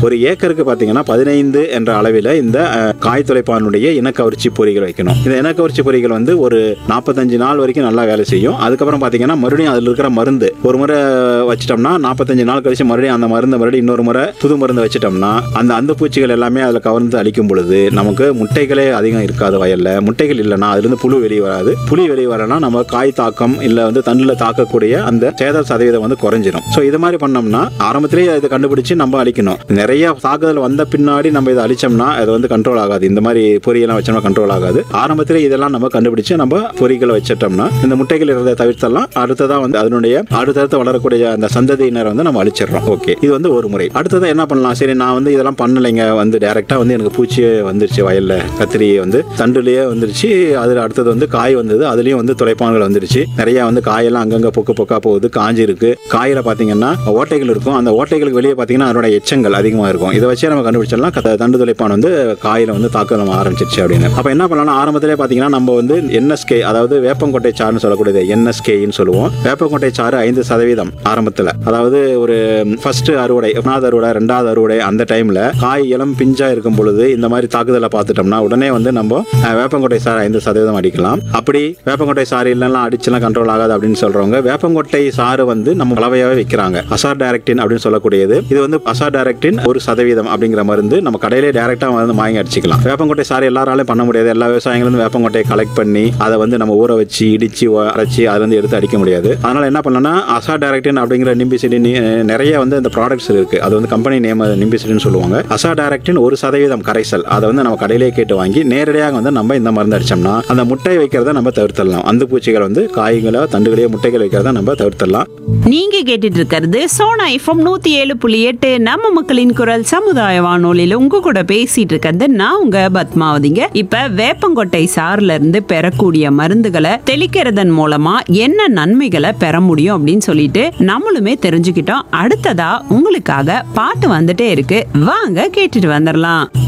ஒரு ஏக்கருக்கு பார்த்தீங்கன்னா பதினைந்து என்ற அளவில் இந்த அஹ், காய் துளைப்பானுடைய இனக்கவர்ச்சி பொறிகள் வைக்கணும் இந்த இனக்கவர்ச்சி பொறிகள் வந்து ஒரு நாற்பத்தஞ்சு நாள் வரைக்கும் நல்லா வேலை செய்யும் அதுக்கப்புறம் பார்த்தீங்கன்னா மறுபடியும் அதில் இருக்கிற மருந்து ஒரு முறை வச்சிட்டோம்னா நாற்பத்தஞ்சு நாள் கழிச்சு மறுபடியும் அந்த மருந்தை மறுபடியும் இன்னொரு முறை புது மருந்து வச்சிட்டோம்னா அந்த அந்த பூச்சிகள் எல்லாமே அதில் கவர்ந்து அழிக்கும் பொழுது நமக்கு முட்டைகளே அதிகம் இருக்காது வயல்ல முட்டைகள் இல்லைன்னா அதுலேருந்து புழு வெளியே வராது புளி வெளியே வரனா நம்ம காய் தாக்கம் இல்லை வந்து தண்ணில் தாக்கக்கூடிய அந்த சேத சதவீதம் வந்து குறைஞ்சிரும் ஸோ இது மாதிரி பண்ணோம்னா ஆரம்பத்திலேயே இதை கண்டுபிடிச்சு நம்ம அழிக்கணும் நிறைய தாக்குதல் வந்த பின்னாடி நம்ம இதை அழிச்சோம்னா அது வந்து கண்ட்ரோல் ஆகாது இந்த மாதிரி பொரியெல்லாம் வச்சோம்னா கண்ட்ரோல் ஆகாது ஆரம்பத்திலே இதெல்லாம் நம்ம கண்டுபிடிச்சு நம்ம பொறிகளை வச்சிட்டோம்னா இந்த முட்டைகள் இருக்கிறத தவிர்த்தெல்லாம் அடுத்ததா வந்து அதனுடைய அடுத்தடுத்து வளரக்கூடிய அந்த சந்ததியினர் வந்து நம்ம அழிச்சிடுறோம் ஓகே இது வந்து ஒரு முறை அடுத்ததா என்ன பண்ணலாம் சரி நான் வந்து இதெல்லாம் பண்ணலைங்க வந்து டைரக்டா வந்து எனக்கு பூச்சி வந்துருச்சு வயல்ல கத்திரி வந்து தண்டுலயே வந்துருச்சு அதுல அடுத்தது வந்து காய் வந்தது அதுலயும் வந்து துளைப்பான்கள் வந்துருச்சு நிறைய வந்து காயெல்லாம் அங்கங்க பொக்கு பொக்கா போகுது காஞ்சி இருக்கு காயில பாத்தீங்கன்னா ஓட்டைகள் இருக்கும் அந்த ஓட்டைகளுக்கு வெளியே பாத்தீங்கன்னா அதோட எச்சங்கள் அதிகமா இருக்கும் இதை வச்சே நம்ம கண்டுபிடிச்சிடலாம் க- தண்டு துளைப்பான் வந்து காயில வந்து தாக்குதல் ஆரம்பிச்சிருச்சு அப்படின்னு அப்ப என்ன பண்ணலாம் ஆரம்பத்திலே பாத்தீங்கன்னா நம்ம வந்து என்எஸ்கே அதாவது வேப்பங்கொட்டை சாறுன்னு சொல்லக்கூடியது என்எஸ்கேன்னு சொல்லுவோம் வேப்பங்கொட்டை சாறு ஐந்து சதவீதம் ஆரம்பத்துல அதாவது ஒரு ஃபர்ஸ்ட் அறுவடை ஒன்றாவது அறுவடை ரெண்டாவது அறுவடை அந்த டைம்ல காய் இளம் பிஞ்சா இருக்கும் பொழுது இந்த மாதிரி தாக்குதலை பார்த்துட்டோம்னா உடனே வந்து நம்ம அஹ், வேப்பங்கொட்டை சாறு ஐந்து சதவீதம் அடிக்கலாம் அப்படி வேப்பங்கொட்டை சாறு இல்லைன்னா அடிச்சுலாம் கண்ட்ரோல் ஆகாது அப்படின்னு சொல்றவங்க வேப்பங்கொட்டை சாறு வந்து நம்ம கலவையாவே விற்கிறாங்க அசார் டைரக்டின் அப்படின்னு சொல்லக்கூடியது இது வந்து அசார் டைரக்டின் ஒரு சதவீதம் அப்படிங்கிற மருந்து நம்ம கடையிலே டைரக்டா வந்து வாங்கி அடிச்சுக்கலாம் வேப்பங்கொட்டை சாறு எல்லாராலையும் பண்ண முடியாது எல்லா விவசாயிகளும் வேப்பங்கொட்டையை கலெக்ட் பண்ணி அதை வந்து நம்ம ஊற வச்சு இடிச்சு ஒ- அரைச்சி அதுல இருந்து எடுத்து அடிக்க முடியாது அதனால என்ன பண்ணலாம்னா அசா டைரக்டின் அப்படிங்கிற நிம்பிசிடி நிறைய வந்து இந்த ப்ராடக்ட்ஸ் இருக்கு அது வந்து கம்பெனி நேம் நிம்பிசிடின்னு சொல்லுவாங்க அசா டைரக்டின் ஒரு சதவீதம் கரைசல் அதை வந்து நம்ம கடையிலேயே கேட்டு வாங்கி நேரடியாக வந்து நம்ம இந்த மருந்து அடிச்சோம்னா அந்த முட்டை வைக்கிறத நம்ம தவிர்த்திடலாம் அந்த பூச்சிகள் வந்து காய்களோ தண்டுகளையோ முட்டைகள் வைக்கிறத நம்ம தவிர்த்திடலாம் நீங்க கேட்டுட்டு இருக்கிறது சோனா எஃப்எம் நூத்தி ஏழு புள்ளி எட்டு நம்ம மக்களின் குரல் சமுதாய வானொலியில உங்க கூட பேசிட்டு இருக்கிறது நான் உங்க பத்மாவதிங்க இப்ப வேப்பங்கொட்டை சாறுல இருந்து பெறக்கூடிய மருந்துகளை தெளிக்கிறதன் மூலமா என்ன நன்மைகளை பெற முடியும் அப்படின்னு சொல்லிட்டு நம்மளுமே தெரிஞ்சுக்கிட்டோம் அடுத்ததா உங்களுக்காக பாட்டு வந்துட்டே இருக்கு வாங்க கேட்டுட்டு வந்துடலாம்